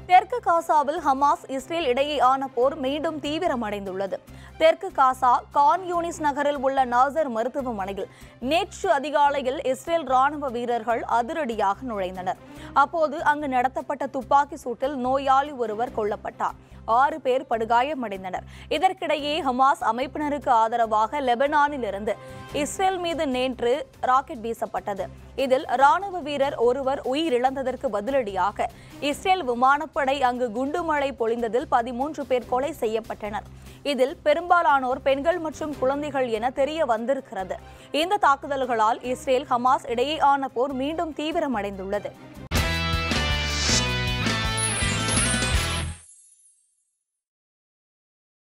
தெற்கு காசாவில் Hamas Israel இடையேயான போர் மீண்டும் தீவிரமடைந்துள்ளது தெற்கு காசா கான் யூனிஸ் நகரில் உள்ள நாசர் மருத்துவமனையில் நேற்று அதிகாலையில் இஸ்ரேல் ராணுவ வீரர்கள் அதிரடியாக நுழைந்தனர் அப்போது அங்கு நடத்தப்பட்ட துப்பாக்கி சூட்டில் நோயாளி ஒருவர் கொல்லப்பட்டார் ஆறு பேர் படுகாயமடைந்தனர் இதற்கிடையே ஹமாஸ் அமைப்பினருக்கு ஆதரவாக லெபனானில் இருந்து இஸ்ரேல் மீது நேற்று ராக்கெட் வீசப்பட்டது இதில் ராணுவ வீரர் ஒருவர் உயிரிழந்ததற்கு பதிலடியாக இஸ்ரேல் விமானப்படை அங்கு குண்டுமழை பொழிந்ததில் பதிமூன்று பேர் கொலை செய்யப்பட்டனர் இதில் பெரும்பாலானோர் பெண்கள் மற்றும் குழந்தைகள் என தெரிய வந்திருக்கிறது இந்த தாக்குதல்களால் இஸ்ரேல் ஹமாஸ் இடையேயான போர் மீண்டும் தீவிரமடைந்துள்ளது